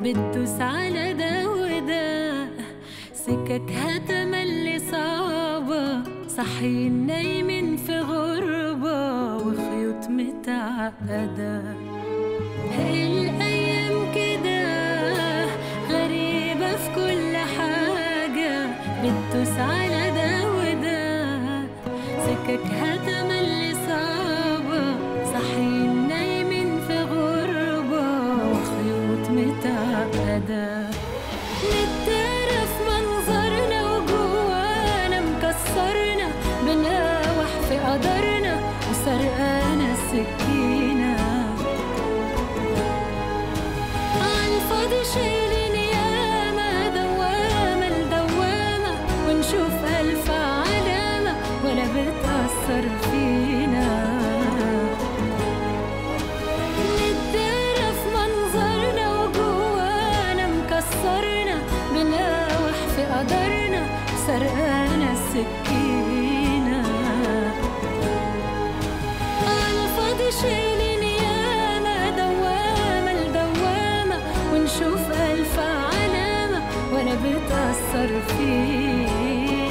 بتدوس على ده وده سككها تملي صعبة صاحيين نايمين في غربة وخيوط متعقدة الأيام كده غريبة في كل حاجة بتدوس على ده وده سككها تملي صعبة صاحيين نايمين في غربة وخيوط متعقدة نتعرف منظرنا وجوانا مكسرنا بنقاوح في قدرنا وسرقانا السكينة عالفاضي شايلين ياما دوامة لدوامة ونشوف ألف علامة ولا بتأثر فينا نتعرف منظرنا وجوانا مكسرنا بنقاوح في قدرنا سرقانا السكينة عالفاضي شايلين ياما دوامة لدوامة ونشوف ألف علامة ولا بتأثر فينا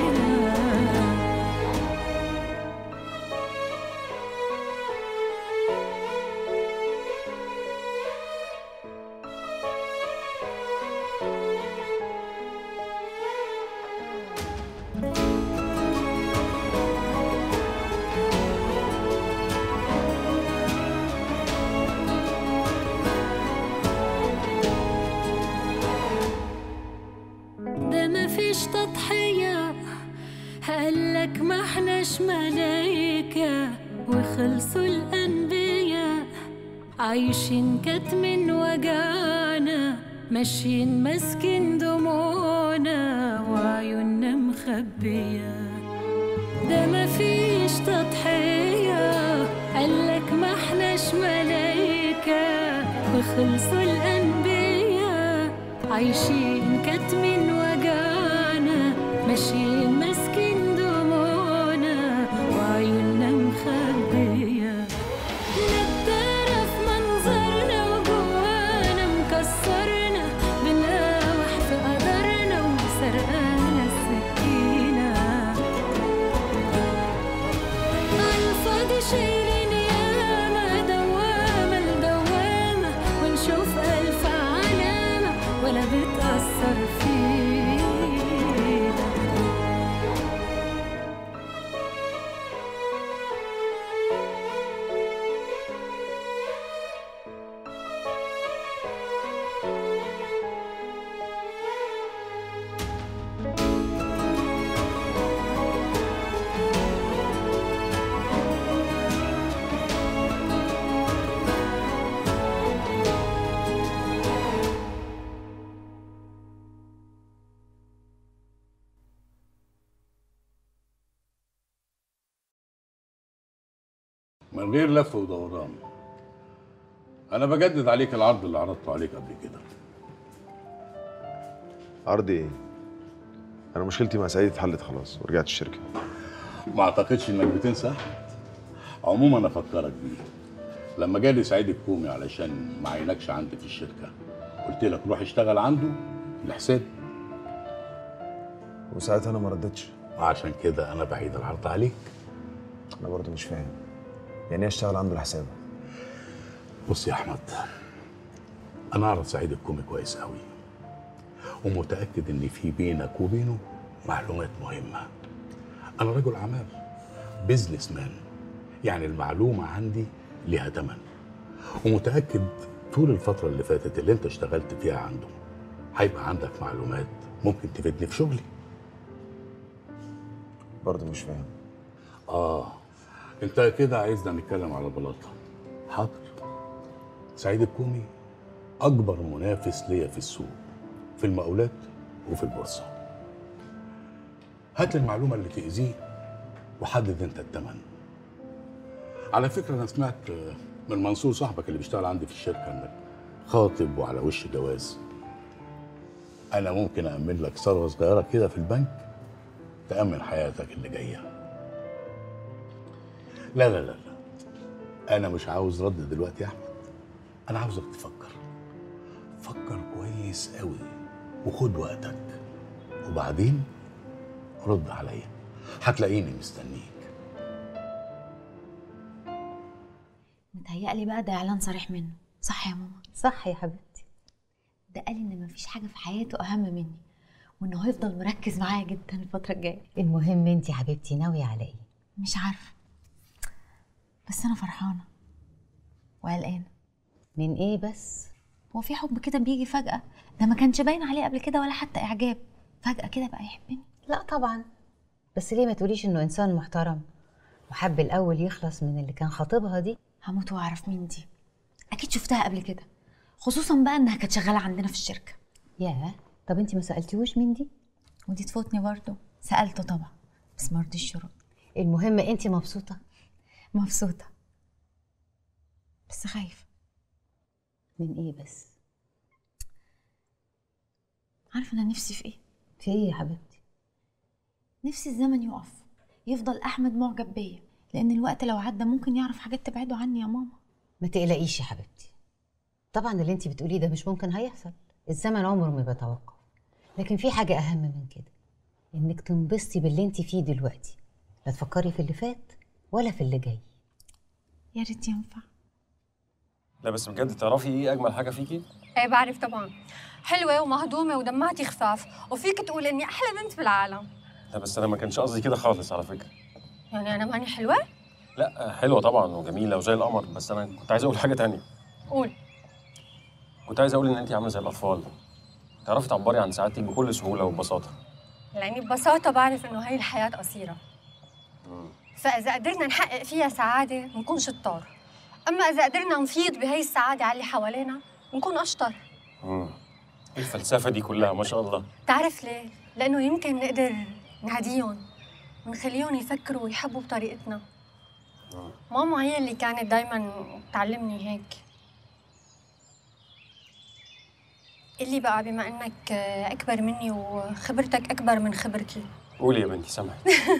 ده مفيش تضحية قالك ما احناش ملايكة وخلصوا الأنبياء عايشين كتم وجعنا ماشيين ماسكين دموعنا وعيوننا مخبية ده مفيش تضحية قالك ما احناش ملايكة وخلصوا الأنبياء عايشين كتم وجعنا ماشيين ماسكين دموعنا وعيوننا مخبية نتعرف منظرنا وجوانا مكسرنا بنقاوح في قدرنا وسرقانا السكينة عالفاضي شايلين ياما دوامة لدوامة ونشوف ألف علامة ولا بتأثر فينا من غير لف ودوران انا بجدد عليك العرض اللي عرضته عليك قبل كده عرض ايه؟ انا مشكلتي مع سعيد اتحلت خلاص ورجعت الشركه ما اعتقدش انك بتنسى أحمد. عموما افكرك بيه لما جالي سعيد الكومي علشان ما عينكش عندي في الشركه قلت لك روح اشتغل عنده لحسابي وساعتها انا ما ردتش وعشان كده انا بعيد العرض عليك انا برضه مش فاهم يعني ايه اشتغل عنده لحسابه بص يا احمد انا اعرف سعيد الكومي كويس قوي ومتاكد ان في بينك وبينه معلومات مهمه انا رجل اعمال بيزنس مان يعني المعلومه عندي ليها ثمن ومتاكد طول الفتره اللي فاتت اللي انت اشتغلت فيها عنده هيبقى عندك معلومات ممكن تفيدني في شغلي برضه مش فاهم اه انت كده عايزنا نتكلم على بلاطه حاضر سعيد الكومي اكبر منافس ليا في السوق في المقاولات وفي البورصه هات لي المعلومه اللي تاذيه وحدد انت الثمن على فكره انا سمعت من منصور صاحبك اللي بيشتغل عندي في الشركه انك خاطب وعلى وش جواز انا ممكن اامن لك ثروه صغيره كده في البنك تامن حياتك اللي جايه لا لا لا لا انا مش عاوز رد دلوقتي يا احمد انا عاوزك تفكر فكر كويس قوي وخد وقتك وبعدين رد عليا هتلاقيني مستنيك متهيألي بقى ده إعلان صريح منه صح يا ماما صح يا حبيبتي ده قال إن مفيش حاجة في حياته أهم مني وإنه هيفضل مركز معايا جدا الفترة الجاية المهم انت يا حبيبتي ناويه على ايه مش عارفة بس أنا فرحانة وقلقانة من ايه بس هو في حب كده بيجي فجأة ده ما كانش باين عليه قبل كده ولا حتى إعجاب فجأة كده بقى يحبني لا طبعا بس ليه ما تقوليش انه انسان محترم وحب الاول يخلص من اللي كان خاطبها دي هموت وأعرف مين دي أكيد شفتها قبل كده خصوصا بقى إنها كانت شغالة عندنا في الشركة ياه طب انت ما سالتيهوش مين دي ودي تفوتني برضه سألته طبعا بس ما رضيش يرد المهم انت مبسوطه مبسوطة بس خايفة من ايه بس عارفة أنا نفسي في إيه؟ في ايه يا حبيبتي نفسي الزمن يقف يفضل أحمد معجب بيا لأن الوقت لو عدى ممكن يعرف حاجات تبعده عني يا ماما ما تقلقيش يا حبيبتي طبعا اللي انت بتقوليه ده مش ممكن هيحصل الزمن عمره ما بيتوقف لكن في حاجه اهم من كده انك تنبسطي باللي انت فيه دلوقتي لا تفكري في اللي فات ولا في اللي جاي يا ريت ينفع لا بس بجد تعرفي ايه اجمل حاجه فيكي ايه بعرف طبعا حلوة ومهضومة ودمعتي خفاف وفيك تقول اني احلى بنت بالعالم لا بس انا ما كانش قصدي كده خالص على فكره يعني انا ماني حلوة؟ لا حلوه طبعا وجميله وزي القمر بس انا كنت عايز اقول حاجه تانية قول كنت عايز اقول ان انت عامله زي الاطفال تعرفي تعبري عن سعادتك بكل سهوله وببساطه لاني ببساطة بعرف انه هاي الحياة قصيرة فاذا قدرنا نحقق فيها سعادة بنكون شطار اما اذا قدرنا نفيض بهي السعادة على اللي حوالينا بنكون اشطر امم ايه الفلسفه دي كلها ما شاء الله تعرف ليه؟ لانه يمكن نقدر نهديهم ونخليهم يفكروا ويحبوا بطريقتنا ماما هي اللي كانت دايما تعلمني هيك اللي بقى بما انك اكبر مني وخبرتك اكبر من خبرتي قولي يا بنتي سامحك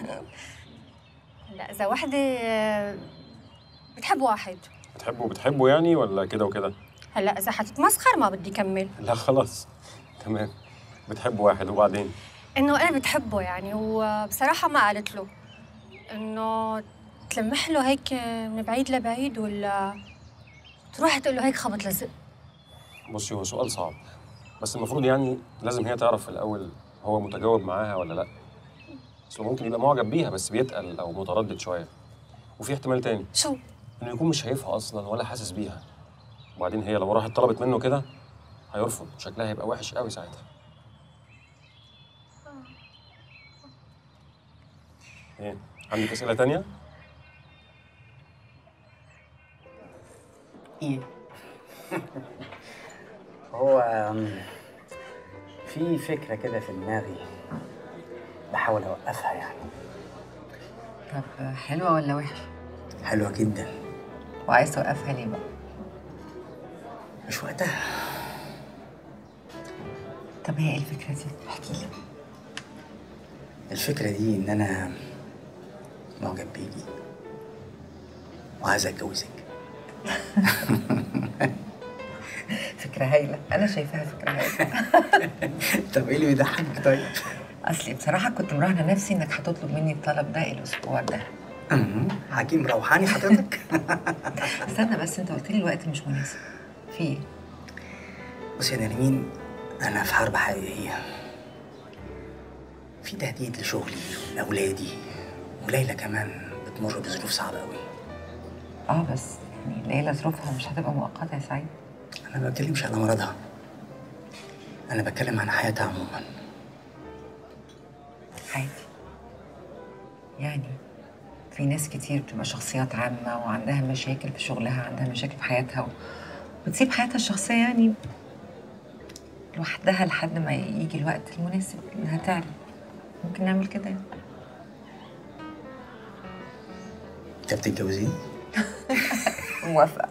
هلا اذا وحده بتحب واحد بتحبه بتحبه يعني ولا كده وكده هلا اذا حتتمسخر ما بدي كمل لا خلاص تمام بتحب واحد وبعدين انه انا بتحبه يعني وبصراحه ما قالت له انه تلمح له هيك من بعيد لبعيد ولا تروح تقول له هيك خبط لزق بصي هو سؤال صعب بس المفروض يعني لازم هي تعرف في الاول هو متجاوب معاها ولا لا اصله ممكن يبقى معجب بيها بس بيتقل او متردد شويه وفي احتمال تاني شو انه يكون مش شايفها اصلا ولا حاسس بيها وبعدين هي لو راحت طلبت منه كده هيرفض شكلها هيبقى وحش قوي ساعتها ايه عندك اسئله تانية ايه هو أم، في فكرة كده في دماغي بحاول أوقفها يعني طب حلوة ولا وحشة؟ حلوة جدا وعايز توقفها ليه بقى؟ مش وقتها طب هي ايه الفكرة دي؟ احكي لي الفكرة دي إن أنا معجب بيكي وعايز أتجوزك فكرة هايلة أنا شايفاها فكرة هايلة طب إيه اللي بيضحكك طيب؟ أصلي بصراحة كنت مراهنة نفسي إنك هتطلب مني الطلب ده الأسبوع ده أمم، حكيم روحاني حضرتك استنى بس أنت قلت لي الوقت مش مناسب في إيه؟ بص يا نرمين أنا في حرب حقيقية في تهديد لشغلي لأولادي وليلى كمان بتمر بظروف صعبة أوي آه بس يعني ليلى ظروفها مش هتبقى مؤقتة يا سعيد أنا ما بتكلمش على مرضها أنا بتكلم عن حياتها عموما عادي يعني في ناس كتير بتبقى شخصيات عامة وعندها مشاكل في شغلها عندها مشاكل في حياتها وبتسيب حياتها الشخصية يعني لوحدها لحد ما يجي الوقت المناسب إنها تعلم ممكن نعمل كده يعني. أنت بتتجوزيني؟ موافقة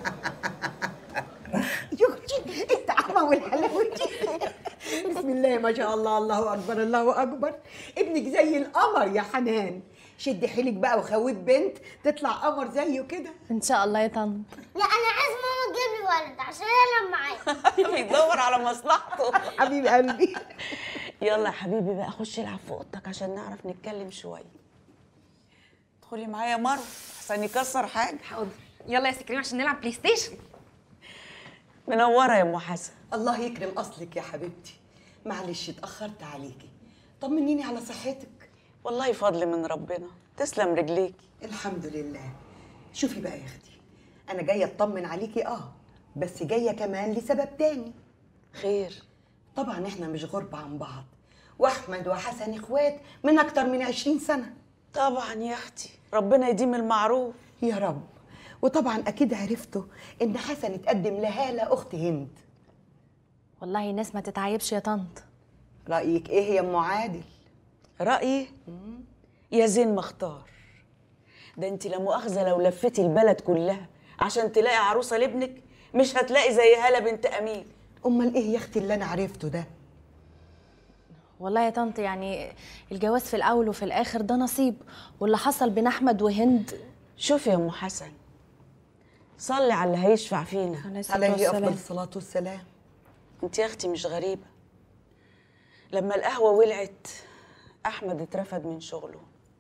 يختي الطعمة والحلاوة بسم الله ما شاء الله الله أكبر الله أكبر ابنك زي القمر يا حنان شدي حيلك بقى وخويت بنت تطلع قمر زيه كده ان شاء الله يا طنط لا انا عايز ماما تجيب لي ولد عشان انا معايا بيدور على مصلحته حبيب قلبي يلا يا حبيبي بقى خش العب في اوضتك عشان نعرف نتكلم شويه ادخلي معايا يا مروه عشان يكسر حاجه حاضر يلا يا سكريم عشان نلعب بلاي ستيشن منوره يا ام حسن الله يكرم اصلك يا حبيبتي معلش اتاخرت عليكي طمنيني على صحتك والله فضل من ربنا تسلم رجليكي الحمد لله شوفي بقى يا اختي انا جايه اطمن عليكي اه بس جايه كمان لسبب تاني خير طبعا احنا مش غرب عن بعض واحمد وحسن اخوات من اكتر من عشرين سنه طبعا يا اختي ربنا يديم المعروف يا رب وطبعا اكيد عرفتوا ان حسن اتقدم لهاله اخت هند والله الناس ما تتعيبش يا طنط رايك ايه يا ام عادل رايي يا زين مختار ده انت لا مؤاخذه لو لفتي البلد كلها عشان تلاقي عروسه لابنك مش هتلاقي زي هاله بنت امين امال ايه يا اختي اللي انا عرفته ده والله يا طنط يعني الجواز في الاول وفي الاخر ده نصيب واللي حصل بين احمد وهند شوفي يا ام حسن صلي على اللي هيشفع فينا عليه افضل الصلاه والسلام انت يا اختي مش غريبه لما القهوه ولعت احمد اترفد من شغله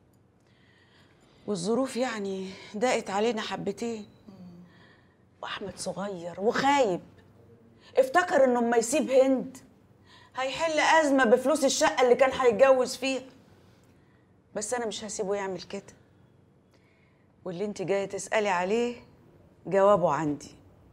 والظروف يعني ضاقت علينا حبتين واحمد صغير وخايب افتكر انه اما يسيب هند هيحل ازمه بفلوس الشقه اللي كان هيتجوز فيها بس انا مش هسيبه يعمل كده واللي انت جايه تسالي عليه جوابه عندي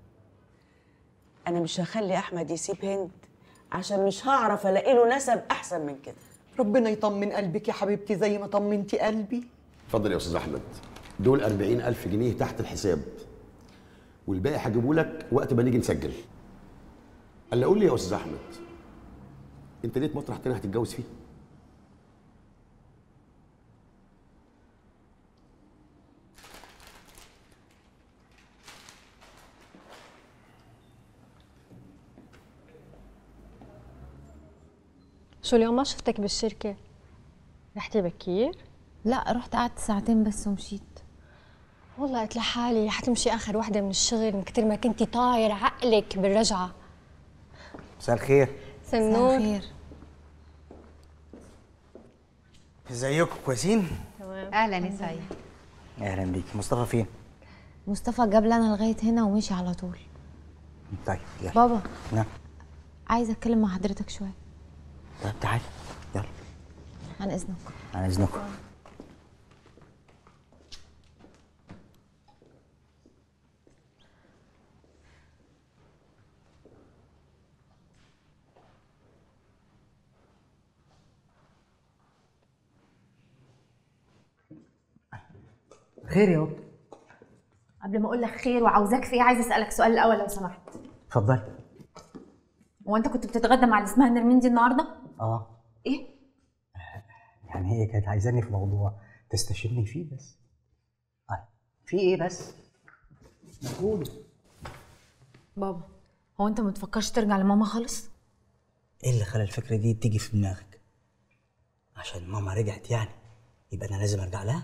انا مش هخلي احمد يسيب هند عشان مش هعرف الاقي له نسب احسن من كده ربنا يطمن قلبك يا حبيبتي زي ما طمنتي قلبي اتفضل يا استاذ احمد دول 40000 جنيه تحت الحساب والباقي هجيبه لك وقت ما نيجي نسجل الا قول لي يا استاذ احمد انت ليه مطرح تاني هتتجوز فيه شو اليوم ما شفتك بالشركة رحتي بكير؟ لا رحت قعدت ساعتين بس ومشيت والله قلت لحالي حتمشي آخر وحدة من الشغل من كتر ما كنتي طاير عقلك بالرجعة مساء الخير سنون خير ازيكم كويسين اهلا يا سعيد اهلا بيك مصطفى فين مصطفى جاب لنا لغايه هنا ومشي على طول طيب يلا بابا نعم عايزه اتكلم مع حضرتك شويه طيب تعالي يلا عن اذنك عن اذنكم خير يا قط قبل ما اقول لك خير وعاوزاك في ايه عايزه اسالك سؤال الاول لو سمحت اتفضلي هو انت كنت بتتغدى مع اللي اسمها نرمين دي النهارده اه ايه يعني هي كانت عايزاني في موضوع تستشيرني فيه بس آه. في ايه بس قولي بابا هو انت ما تفكرش ترجع لماما خالص ايه اللي خلى الفكره دي تيجي في دماغك عشان ماما رجعت يعني يبقى انا لازم ارجع لها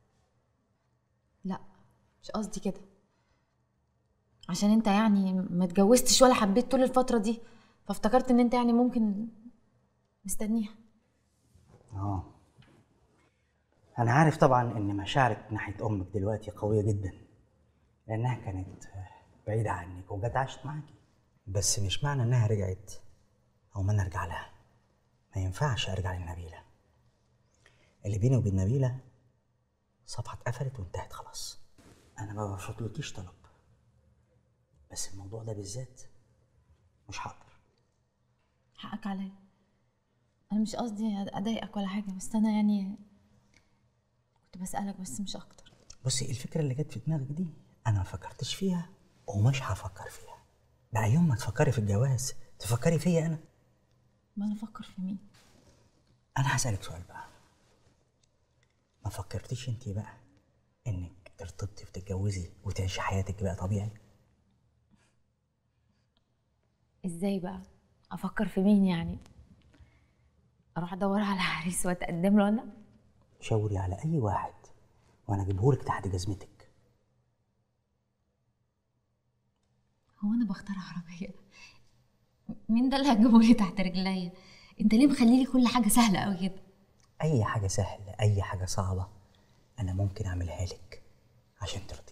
لا مش قصدي كده عشان انت يعني ما اتجوزتش ولا حبيت طول الفتره دي فافتكرت ان انت يعني ممكن مستنيها اه انا عارف طبعا ان مشاعرك ناحيه امك دلوقتي قويه جدا لانها كانت بعيده عنك وجت عاشت معاكي بس مش معنى انها رجعت او ما انا ارجع لها ما ينفعش ارجع لنبيله اللي بيني وبين نبيله صفحه اتقفلت وانتهت خلاص انا ما بفضلكيش طلب بس الموضوع ده بالذات مش هقدر حقك عليا انا مش قصدي اضايقك ولا حاجه بس انا يعني كنت بسالك بس مش اكتر بصي الفكره اللي جت في دماغك دي انا ما فكرتش فيها ومش هفكر فيها بقى يوم ما تفكري في الجواز تفكري فيا انا ما انا افكر في مين انا هسالك سؤال بقى ما فكرتيش انت بقى انك ترتبطي وتتجوزي وتعيشي حياتك بقى طبيعي ازاي بقى افكر في مين يعني اروح ادور على عريس واتقدم له انا شاوري على اي واحد وانا اجيبهولك تحت جزمتك هو انا بختار عربيه مين ده اللي هتجيبه لي تحت رجليا انت ليه مخلي لي كل حاجه سهله قوي كده اي حاجه سهله اي حاجه صعبه انا ممكن اعملها لك عشان ترضي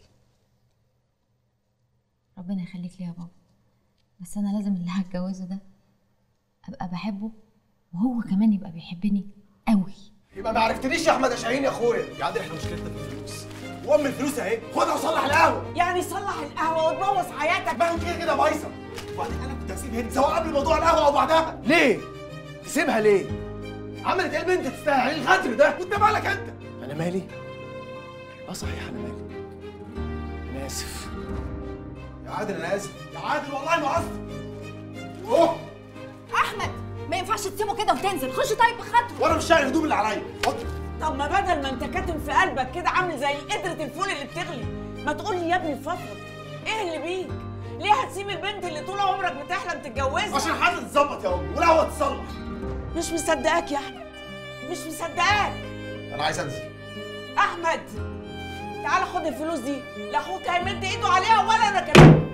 ربنا يخليك لي يا بابا بس انا لازم اللي هتجوزه ده ابقى بحبه وهو كمان يبقى بيحبني قوي يبقى ما عرفتنيش يا احمد يا شاهين يا اخويا يا عادل احنا مشكلتنا في الفلوس وام الفلوس اهي خدها وصلح القهوه يعني صلح القهوه وتبوظ حياتك ما هي كده كده بايظه وبعدين انا كنت هسيب هند سواء قبل موضوع القهوه او بعدها ليه؟ تسيبها ليه؟ عملت ايه البنت تستاهل ايه الغدر ده؟ وانت مالك انت؟ انا مالي؟ اه صحيح انا مالي انا اسف يا عادل انا اسف يا عادل والله ما قصدي اوه احمد ما ينفعش تسيبه كده وتنزل خش طيب بخاطره وانا مش شايل الهدوم اللي عليا طب ما بدل ما انت كاتم في قلبك كده عامل زي قدرة الفول اللي بتغلي ما تقول لي يا ابني فضفض ايه اللي بيك؟ ليه هتسيب البنت اللي طول عمرك بتحلم تتجوزها؟ عشان حاجه تتظبط يا امي والقهوه تتصلح مش مصدقاك يا احمد مش مصدقاك انا عايز انزل احمد تعال خد الفلوس دي لا اخوك هيمد ايده عليها ولا انا كمان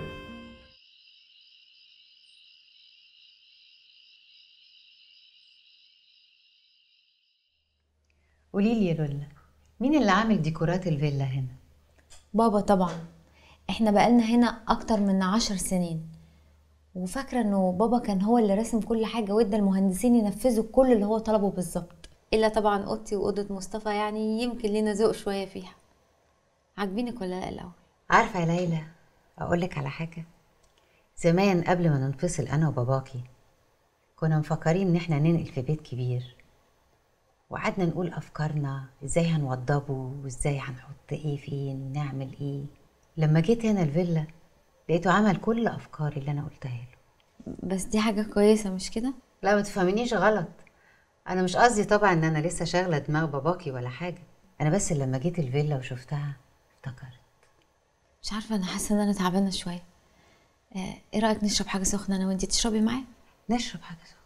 قولي لي يا لولا مين اللي عامل ديكورات الفيلا هنا بابا طبعا احنا بقالنا هنا اكتر من عشر سنين وفاكره انه بابا كان هو اللي راسم كل حاجه وادى المهندسين ينفذوا كل اللي هو طلبه بالظبط الا طبعا اوضتي واوضه مصطفى يعني يمكن لينا ذوق شويه فيها عاجبينك ولا لا الاول عارفه يا ليلى اقول لك على حاجه زمان قبل ما ننفصل انا وباباكي كنا مفكرين ان احنا ننقل في بيت كبير وقعدنا نقول افكارنا ازاي هنوضبه وازاي هنحط ايه فين ونعمل ايه لما جيت هنا الفيلا لقيته عمل كل افكاري اللي انا قلتها له بس دي حاجه كويسه مش كده لا ما تفهمنيش غلط انا مش قصدي طبعا ان انا لسه شاغله دماغ باباكي ولا حاجه انا بس لما جيت الفيلا وشفتها افتكرت مش عارفه انا حاسه ان انا تعبانه شويه آه، ايه رايك نشرب حاجه سخنه انا وانتي تشربي معايا نشرب حاجه سخنه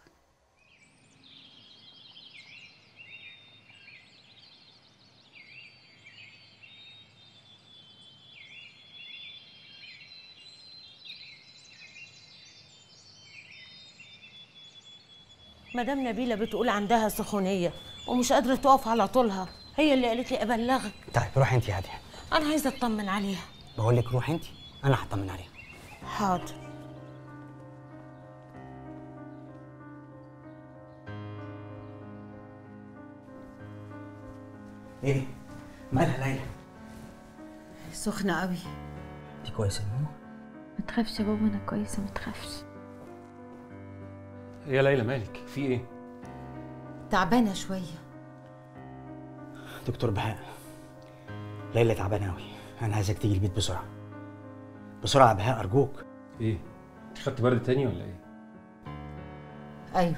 مدام نبيلة بتقول عندها سخونية ومش قادرة تقف على طولها هي اللي قالت لي أبلغك طيب روحي انت يا هاديه أنا عايزة أطمن عليها بقول لك روحي انت انا هطمن عليها حاضر ايه مالها ليلى سخنه قوي دي كويسه يا ماما ما تخافش يا بابا انا كويسه ما تخافش يا ليلى مالك في ايه تعبانه شويه دكتور بهاء ليلى تعبانه قوي انا عايزك تيجي البيت بسرعه بسرعه يا بهاء ارجوك ايه انت خدت برد تاني ولا ايه ايوه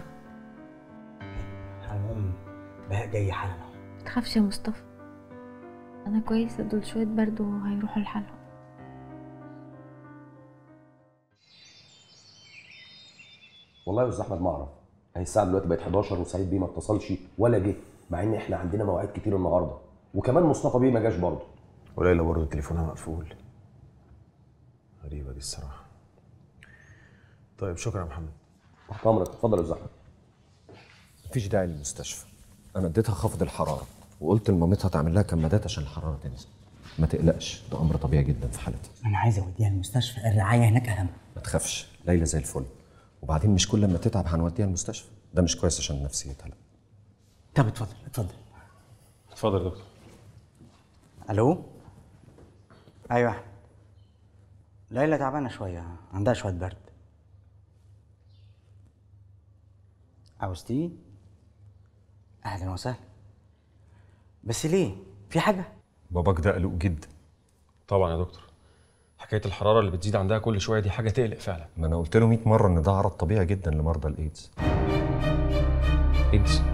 على العموم بهاء جاي حالا اهو ما تخافش يا مصطفى انا كويسه دول شويه برد وهيروحوا لحالهم والله يا استاذ احمد ما اعرف هي الساعه دلوقتي بقت 11 وسعيد بيه ما اتصلش ولا جه مع ان احنا عندنا مواعيد كتير النهارده وكمان مصطفى بيه ما جاش برضه وليلى برضه تليفونها مقفول غريبة دي الصراحة طيب شكرا يا محمد تحت امرك اتفضل يا استاذ احمد مفيش داعي للمستشفى انا اديتها خفض الحراره وقلت لمامتها تعمل لها كمادات عشان الحراره تنزل ما تقلقش ده امر طبيعي جدا في حالتها انا عايز اوديها المستشفى الرعايه هناك اهم ما تخافش ليلى زي الفل وبعدين مش كل ما تتعب هنوديها المستشفى ده مش كويس عشان نفسيتها لا طب اتفضل اتفضل اتفضل يا دكتور الو ايوه أحمد. ليلى تعبانه شويه عندها شويه برد عاوز تيجي اهلا وسهلا بس ليه في حاجه باباك ده قلق جدا طبعا يا دكتور حكايه الحراره اللي بتزيد عندها كل شويه دي حاجه تقلق فعلا ما انا قلت له 100 مره ان ده عرض طبيعي جدا لمرضى الايدز ايدز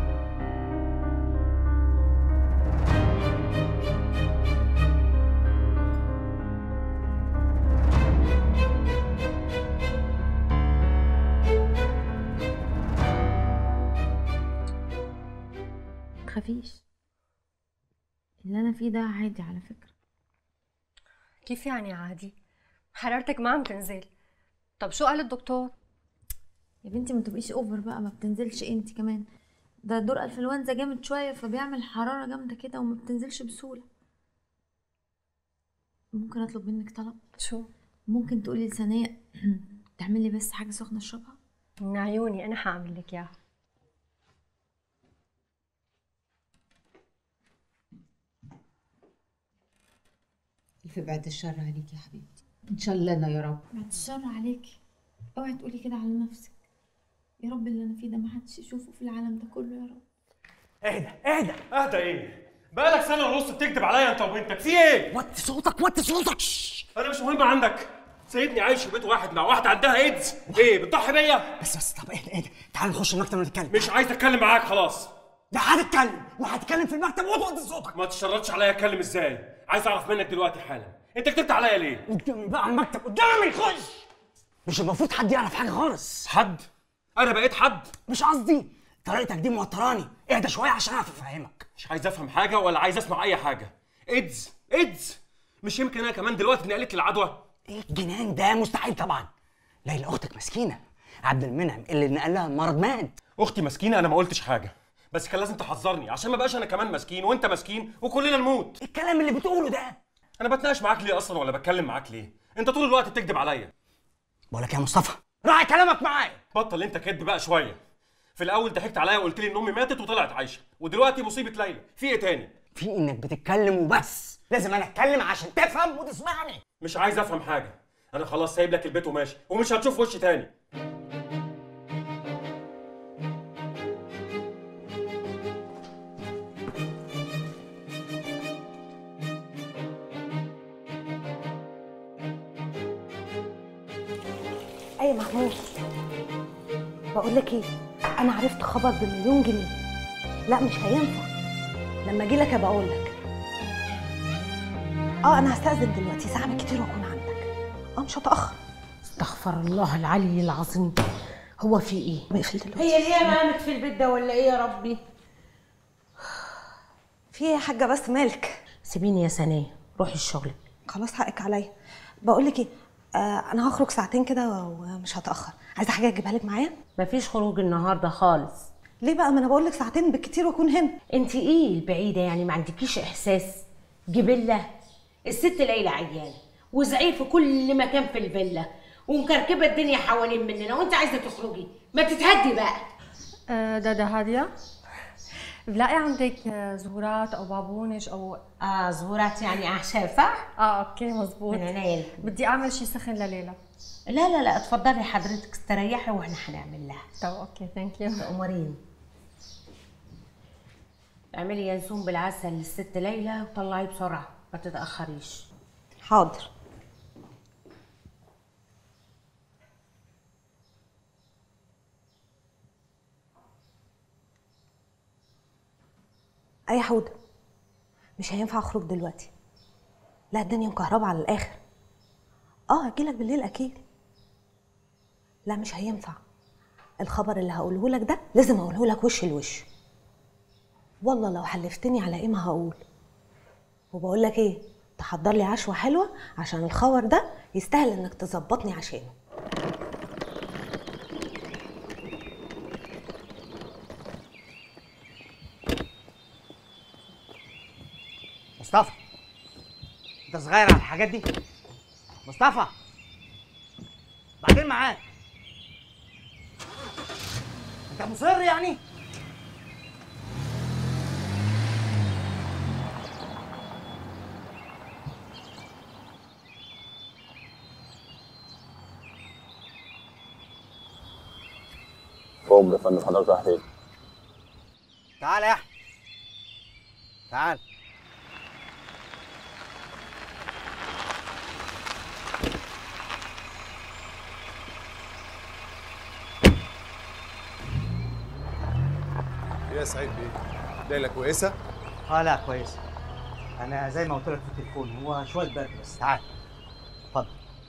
ما تخافيش اللي انا فيه ده عادي على فكره كيف يعني عادي؟ حرارتك ما عم تنزل طب شو قال الدكتور؟ يا بنتي ما تبقيش اوفر بقى ما بتنزلش انت كمان ده دور انفلونزا جامد شويه فبيعمل حراره جامده كده وما بتنزلش بسهوله ممكن اطلب منك طلب شو ممكن تقولي لسناء تعمل لي بس حاجه سخنه اشربها من عيوني انا هعمل لك اياها في بعد الشر عليك يا حبيبتي ان شاء الله انا يا رب بعد الشر عليكي اوعي تقولي كده على نفسك يا رب اللي انا فيه ده ما حدش يشوفه في العالم ده كله يا رب اهدى اهدى اهدى ايه؟ بقالك سنة ونص بتكذب عليا انت وبنتك في ايه؟ وطي صوتك وطي صوتك انا مش مهم عندك سيدني عايش في بيت واحد مع واحدة عندها ايدز ايه بتضحي بيا؟ بس بس طب اهدى اهدى تعال نخش المكتب ونتكلم مش عايز اتكلم معاك خلاص ده هتتكلم وهتتكلم في المكتب وتوطي صوتك ما تشرطش عليا اتكلم ازاي عايز اعرف منك دلوقتي حالا انت كتبت عليا ليه قدامي بقى على المكتب قدامي خش مش المفروض حد يعرف حاجه خالص حد انا بقيت حد مش قصدي طريقتك دي موتراني اهدى شويه عشان اعرف افهمك مش عايز افهم حاجه ولا عايز اسمع اي حاجه ايدز ايدز مش يمكن انا كمان دلوقتي نقلت لي العدوى ايه الجنان ده مستحيل طبعا ليلى اختك مسكينه عبد المنعم اللي نقل لها المرض مات اختي مسكينه انا ما قلتش حاجه بس كان لازم تحذرني عشان ما بقاش انا كمان مسكين وانت مسكين وكلنا نموت الكلام اللي بتقوله ده انا بتناقش معاك ليه اصلا ولا بتكلم معاك ليه انت طول الوقت بتكذب عليا بقول لك يا مصطفى راعي كلامك معايا بطل انت كدب بقى شويه في الاول ضحكت عليا وقلت لي ان امي ماتت وطلعت عايشه ودلوقتي مصيبه ليلى في ايه تاني في انك بتتكلم وبس لازم انا اتكلم عشان تفهم وتسمعني مش عايز افهم حاجه انا خلاص سايب لك البيت وماشي ومش هتشوف وشي تاني اي محمود بقول لك ايه انا عرفت خبر بمليون جنيه لا مش هينفع لما اجي لك ابقى اقول لك اه انا هستأذن دلوقتي ساعه بالكتير واكون عندك اه مش هتأخر استغفر الله العلي العظيم هو في ايه؟ بقفل دلوقتي هي ليه قامت في البيت ده ولا ايه يا ربي؟ في ايه يا حاجه بس مالك سيبيني يا سناء روحي الشغل خلاص حقك عليا بقول لك ايه آه انا هخرج ساعتين كده ومش هتأخر عايزه حاجه اجيبها لك معايا مفيش خروج النهارده خالص ليه بقى ما انا بقول لك ساعتين بالكتير واكون هنا انت ايه البعيده يعني ما عندكيش احساس جبله الست ليلى عيانه وزعير في كل مكان في الفيلا ومكركبه الدنيا حوالين مننا وانت عايزه تخرجي ما تتهدي بقى آه دادا هادية بلاقي عندك آه، زهورات او بابونج او اه زهورات يعني اعشاب صح؟ اه اوكي مزبوط من عينيا بدي اعمل شيء سخن لليلى لا لا لا اتفضلي حضرتك استريحي واحنا هنعمل لها طب اوكي ثانك يو تأمرين اعملي ينسون بالعسل للست ليلى وطلعيه بسرعه ما تتاخريش حاضر اي حوده مش هينفع اخرج دلوقتي لا الدنيا مكهربة على الاخر اه هجيلك بالليل اكيد لا مش هينفع الخبر اللي هقوله لك ده لازم اقوله لك وش لوش والله لو حلفتني على ايه ما هقول وبقول لك ايه تحضر لي عشوه حلوه عشان الخبر ده يستاهل انك تظبطني عشانه مصطفى انت صغير على الحاجات دي مصطفى بعدين معاك انت مصر يعني قوم يا فندم حضرتك رايح فين؟ تعال يا احمد تعال ايه يا سعيد بيه؟ ليلى كويسه؟ اه لا كويس انا زي ما قلت لك في التليفون هو شويه برد بس تعال اتفضل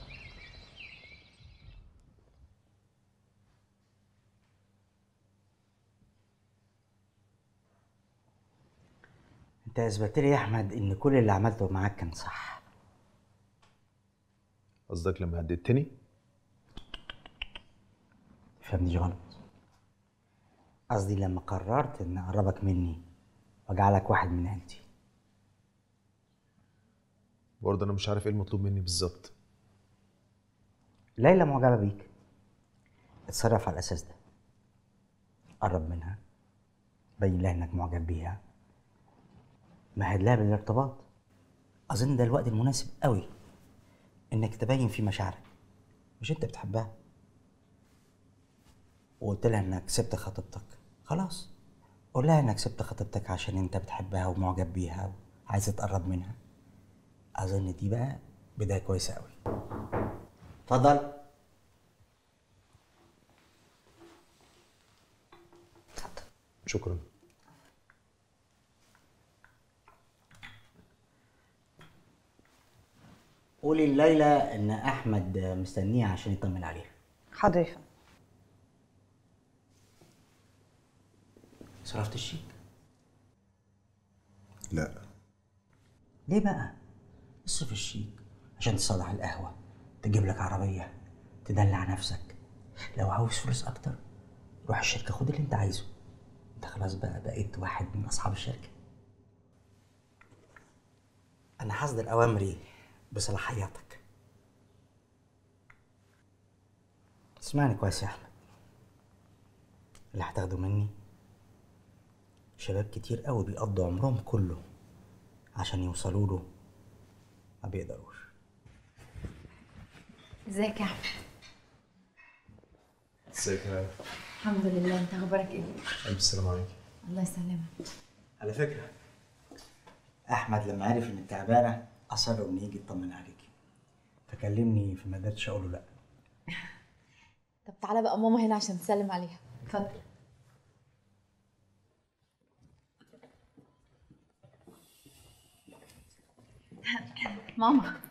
انت اثبتت لي يا احمد ان كل اللي عملته معاك كان صح قصدك لما هددتني؟ فهمنيش غلط قصدي لما قررت ان اقربك مني واجعلك واحد من عيلتي برضه انا مش عارف ايه المطلوب مني بالظبط ليلى معجبه بيك اتصرف على الاساس ده قرب منها بين لها انك معجب بيها مهد لها بالارتباط اظن ده الوقت المناسب قوي انك تبين فيه مشاعرك مش انت بتحبها وقلت لها انك سبت خطيبتك خلاص قول لها انك سبت خطيبتك عشان انت بتحبها ومعجب بيها وعايز تقرب منها اظن دي بقى بدايه كويسه قوي اتفضل شكرا قولي لليلى ان احمد مستنيها عشان يطمن عليها حاضر يا فندم صرفت الشيك لا ليه بقى اصرف الشيك عشان تصلح القهوه تجيب لك عربيه تدلع نفسك لو عاوز فلوس اكتر روح الشركه خد اللي انت عايزه انت خلاص بقى بقيت واحد من اصحاب الشركه انا هصدر اوامري بصلاحياتك اسمعني كويس يا احمد اللي هتاخده مني شباب كتير قوي بيقضوا عمرهم كله عشان يوصلوا له ما بيقدروش ازيك يا احمد ازيك يا الحمد لله انت اخبارك ايه الف سلام عليك الله يسلمك على فكره احمد لما عرف انك تعبانه اصر انه يجي يطمن عليكي فكلمني فما قدرتش اقول له لا طب تعالى بقى ماما هنا عشان تسلم عليها اتفضل ماما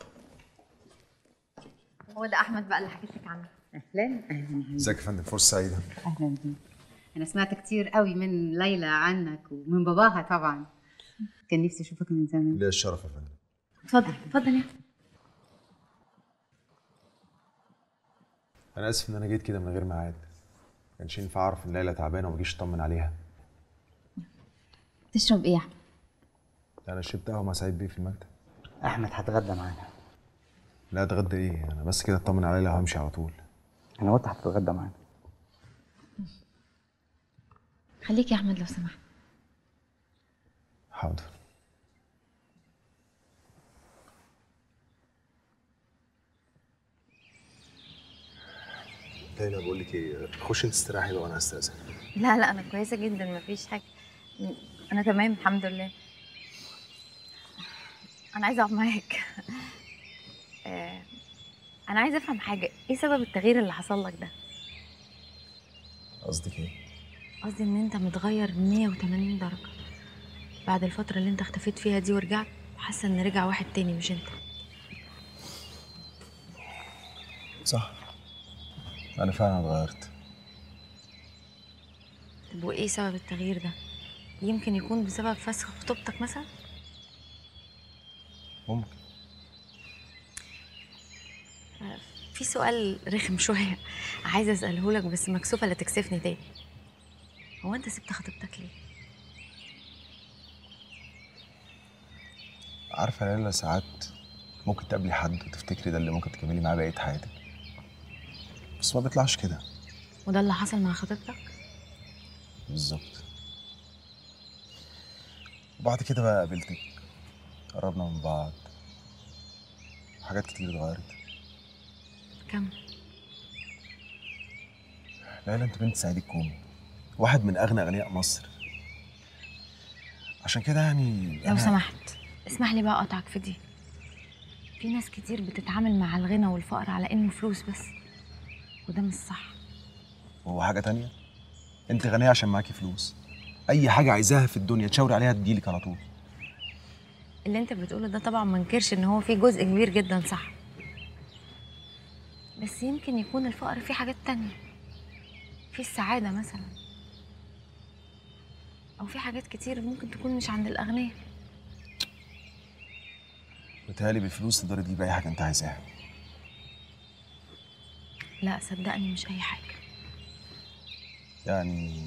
هو ده احمد بقى اللي حكيت لك عنه اهلا اهلا ازيك يا فندم فرصه سعيده اهلا بيك انا سمعت كتير قوي من ليلى عنك ومن باباها طبعا كان نفسي اشوفك من زمان ليا الشرف يا فندم اتفضل اتفضل يا انا اسف ان انا جيت كده من غير ميعاد كانش ينفع اعرف ان ليلى تعبانه وما اجيش اطمن عليها تشرب ايه يا احمد انا شربت قهوه مع سعيد بيه في المكتب احمد هتغدى معانا لا اتغدى ايه انا بس كده اطمن على ليلى وهمشي على طول انا قلت هتتغدى معانا خليك يا احمد لو سمحت حاضر ليلى بقول لك ايه خش انت استريحي بقى وانا استاذن لا لا انا كويسه جدا مفيش حاجه انا تمام الحمد لله انا عايزه اقعد معاك آه، انا عايزه افهم حاجه ايه سبب التغيير اللي حصل لك ده قصدك ايه قصدي ان انت متغير 180 درجه بعد الفتره اللي انت اختفيت فيها دي ورجعت حاسه ان رجع واحد تاني مش انت صح انا فعلا اتغيرت طب وايه سبب التغيير ده يمكن يكون بسبب فسخ خطوبتك مثلا ممكن آه، في سؤال رخم شويه عايزه اساله لك بس مكسوفه لا تكسفني تاني هو انت سبت خطيبتك ليه عارفه يا ليلى ساعات ممكن تقابلي حد وتفتكري ده اللي ممكن تكملي معاه بقيه حياتك بس ما بيطلعش كده وده اللي حصل مع خطيبتك بالظبط وبعد كده بقى قابلتك قربنا من بعض حاجات كتير اتغيرت كم ليلى انت بنت سعيد الكومي واحد من اغنى اغنياء مصر عشان كده يعني لو سمحت اسمح لي بقى اقطعك في دي في ناس كتير بتتعامل مع الغنى والفقر على انه فلوس بس وده مش صح وهو حاجه تانية انت غنيه عشان معاكي فلوس اي حاجه عايزاها في الدنيا تشاوري عليها تجيلك على طول اللي انت بتقوله ده طبعا ما انكرش ان هو فيه جزء كبير جدا صح بس يمكن يكون الفقر فيه حاجات تانية في السعادة مثلا أو في حاجات كتير ممكن تكون مش عند الأغنياء بتهيألي بالفلوس تقدري تجيبي اي حاجه انت عايزاها لا صدقني مش أي حاجة يعني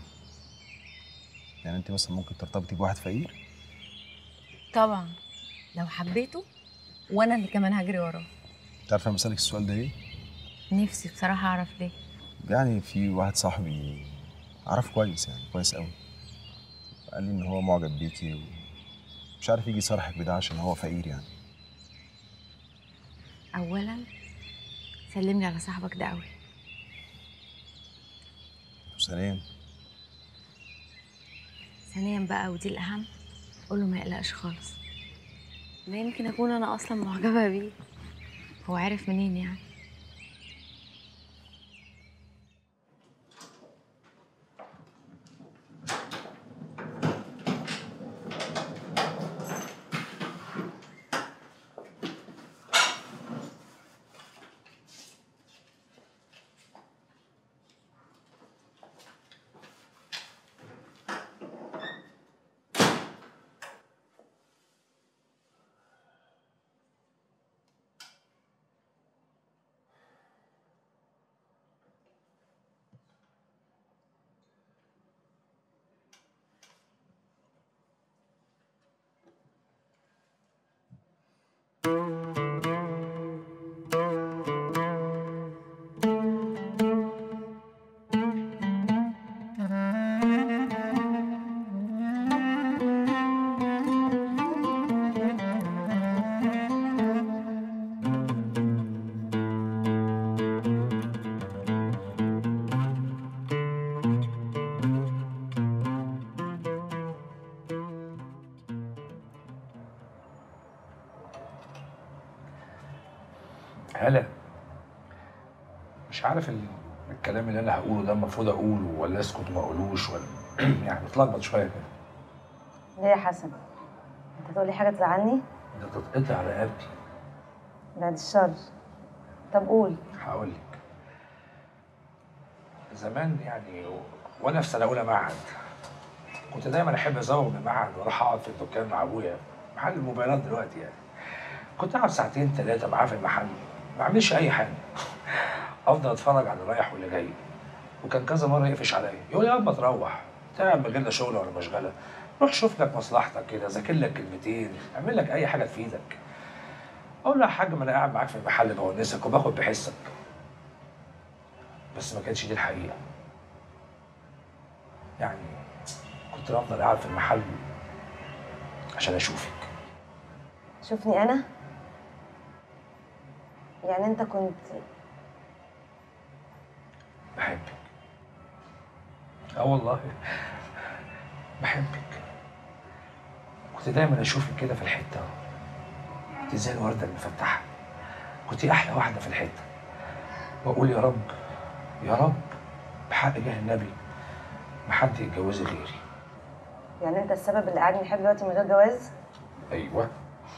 يعني انت مثلا ممكن ترتبطي بواحد فقير طبعا لو حبيته وانا اللي كمان هجري وراه انت عارفه انا بسالك السؤال ده ليه نفسي بصراحه اعرف ليه يعني في واحد صاحبي عارف كويس يعني كويس قوي قال لي ان هو معجب بيكي ومش عارف يجي يصارحك بده عشان هو فقير يعني اولا سلم لي على صاحبك ده قوي وثانيا ثانيا بقى ودي الاهم قول له ما يقلقش خالص لا يمكن اكون انا اصلا معجبه بيه هو عارف منين يعني هلا مش عارف ال- الكلام اللي انا هقوله ده المفروض اقوله ولا اسكت وما اقولوش ولا يعني متلخبط شويه كده ليه يا حسن انت تقولي حاجه تزعلني ده تتقطع على رقبتي بعد الشر طب قول هقول لك زمان يعني و- وانا في سنه اولى معهد كنت دايما احب ازوغ من المعهد واروح اقعد في الدكان مع ابويا محل الموبايلات دلوقتي يعني كنت اقعد ساعتين ثلاثه معاه في المحل ما اعملش اي حاجه افضل اتفرج على اللي رايح واللي جاي وكان كذا مره يقفش عليا يقول لي يابا تروح تعب من غير لا شغل ولا مشغله روح شوف لك مصلحتك كده ذاكر لك كلمتين اعمل لك اي حاجه تفيدك اقول له يا حاج ما انا قاعد معاك في المحل بونسك وباخد بحسك بس ما كانتش دي الحقيقه يعني كنت افضل قاعد في المحل عشان اشوفك شوفني انا يعني انت كنت بحبك اه والله بحبك كنت دايما اشوفك كده في الحته كنت زي الورده المفتحه كنت احلى واحده في الحته واقول يا رب يا رب بحق جاه النبي ما حد يتجوزي غيري يعني انت السبب اللي قاعدني لحد دلوقتي من غير جواز ايوه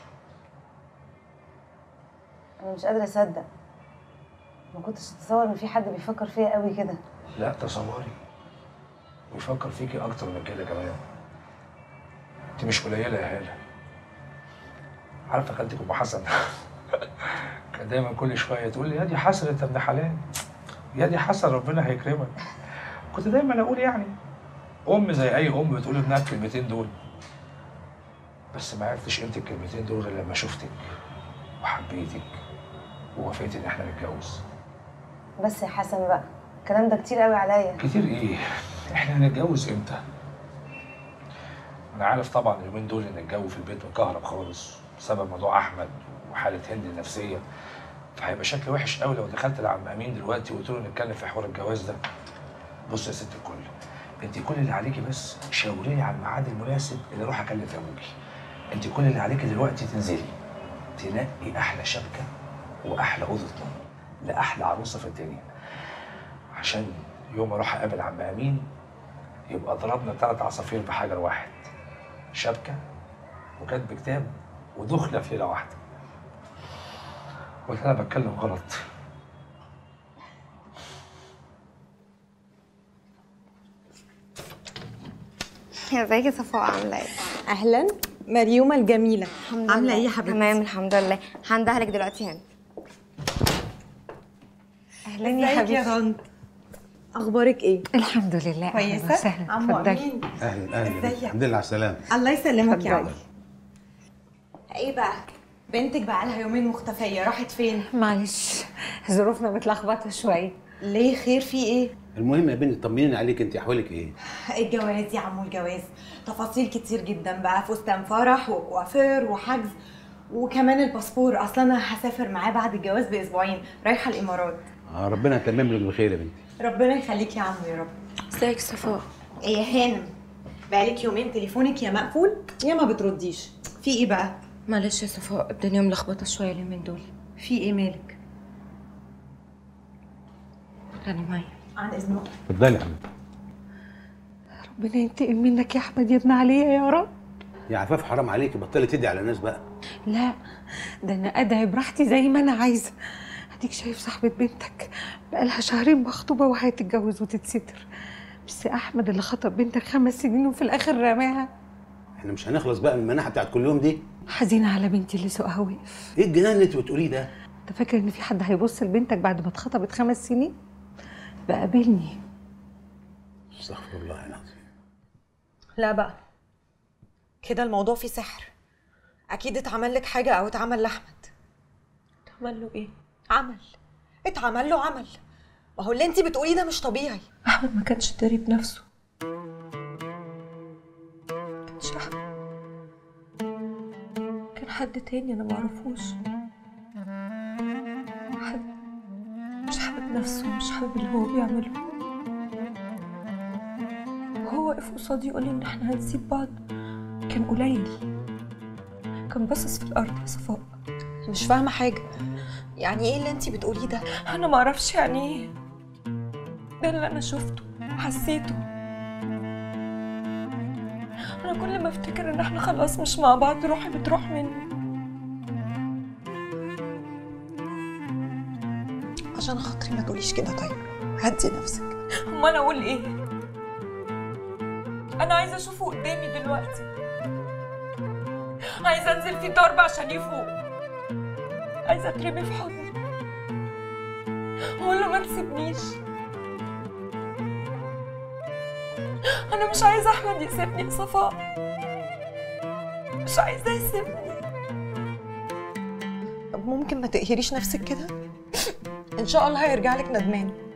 انا مش قادره اصدق ما كنتش اتصور ان في حد بيفكر فيا قوي كده لا تصوري ويفكر فيكي اكتر من كده كمان انت مش قليله يا هاله عارفه خالتك ام حسن كان دايما كل شويه تقول لي يا دي حسن انت ابن حلال يا دي حسن ربنا هيكرمك كنت دايما اقول يعني ام زي اي ام بتقول لابنها الكلمتين دول بس ما عرفتش قيمه الكلمتين دول غير لما شفتك وحبيتك ووافقت ان احنا نتجوز بس يا حسن بقى الكلام ده كتير قوي عليا كتير ايه؟ احنا هنتجوز امتى؟ انا عارف طبعا اليومين دول ان الجو في البيت مكهرب خالص بسبب موضوع احمد وحاله هند النفسيه فهيبقى شكل وحش قوي لو دخلت لعم امين دلوقتي وقلت له نتكلم في حوار الجواز ده بص يا ست الكل انت كل اللي عليكي بس شاوريني على الميعاد المناسب اللي اروح اكلم فيه ابوكي انت كل اللي عليكي دلوقتي تنزلي تنقي احلى شبكه واحلى اوضه نوم لاحلى عروسه في الدنيا عشان يوم اروح اقابل عم امين يبقى ضربنا ثلاث عصافير بحجر واحد شبكه وكاتب كتاب ودخله في ليله واحده ولا انا بتكلم غلط ازيك يا صفاء عامله ايه؟ اهلا مريومه الجميله الحمد عامله لله. ايه يا حبيبتي تمام الحمد لله هندهلك دلوقتي هنا اهلا يا ازيك يا حبيبتي اخبارك ايه الحمد لله أهلاً كويسه وسهلاً. عمو اتفضلي. امين اهلا اهلا ازيك؟ الحمد لله على السلامه الله يسلمك يا اتفضلي. علي ايه بقى بنتك بقى لها يومين مختفيه راحت فين معلش ظروفنا متلخبطه شويه ليه خير في ايه المهم يا بنتي طمنيني عليك انت احوالك ايه الجواز يا عمو الجواز تفاصيل كتير جدا بقى فستان فرح وكوافير وحجز وكمان الباسبور اصلا انا هسافر معاه بعد الجواز باسبوعين رايحه الامارات اه ربنا يتمم لك بخير يا بنتي ربنا يخليك يا عمو يا رب ازيك صفاء ايه يا هانم بقالك يومين تليفونك يا مقفول يا ما بترديش في ايه بقى معلش يا صفاء الدنيا ملخبطه شويه اليومين دول في ايه مالك انا معايا عن اذنك اتفضلي يا حبيبتي ربنا ينتقم منك يا احمد يا ابن عليا يا رب يا عفاف حرام عليكي بطلي تدعي على الناس بقى لا ده انا ادعي براحتي زي ما انا عايزه اديك شايف صاحبه بنتك بقالها شهرين مخطوبه وهتتجوز وتتستر بس احمد اللي خطب بنتك خمس سنين وفي الاخر رماها احنا مش هنخلص بقى من المناحه بتاعت كل يوم دي حزينه على بنتي اللي سوقها وقف ايه الجنان اللي انت بتقوليه ده انت فاكر ان في حد هيبص لبنتك بعد ما اتخطبت خمس سنين بقابلني استغفر الله العظيم لا بقى كده الموضوع فيه سحر اكيد اتعمل لك حاجه او اتعمل لاحمد اتعمل له ايه عمل اتعمل له عمل ما هو اللي انت بتقوليه ده مش طبيعي احمد ما كانش داري بنفسه كانش احمد كان حد تاني انا معرفوش حد مش حابب نفسه مش حابب اللي هو بيعمله وهو واقف قصادي يقول لي ان احنا هنسيب بعض كان قليل كان باصص في الارض يا صفاء مش فاهمه حاجه يعني ايه اللي انت بتقوليه ده انا ما اعرفش يعني ايه ده اللي انا شفته وحسيته انا كل ما افتكر ان احنا خلاص مش مع بعض روحي بتروح مني عشان خاطري ما تقوليش كده طيب هدي نفسك امال اقول ايه انا عايزه اشوفه قدامي دلوقتي عايزه انزل في ضرب عشان يفوق عايزه اترمي في حضنه واقول له ما تسيبنيش انا مش عايزه احمد يسيبني يا صفاء مش عايزه يسيبني طب ممكن ما تقهريش نفسك كده ان شاء الله هيرجع لك ندمان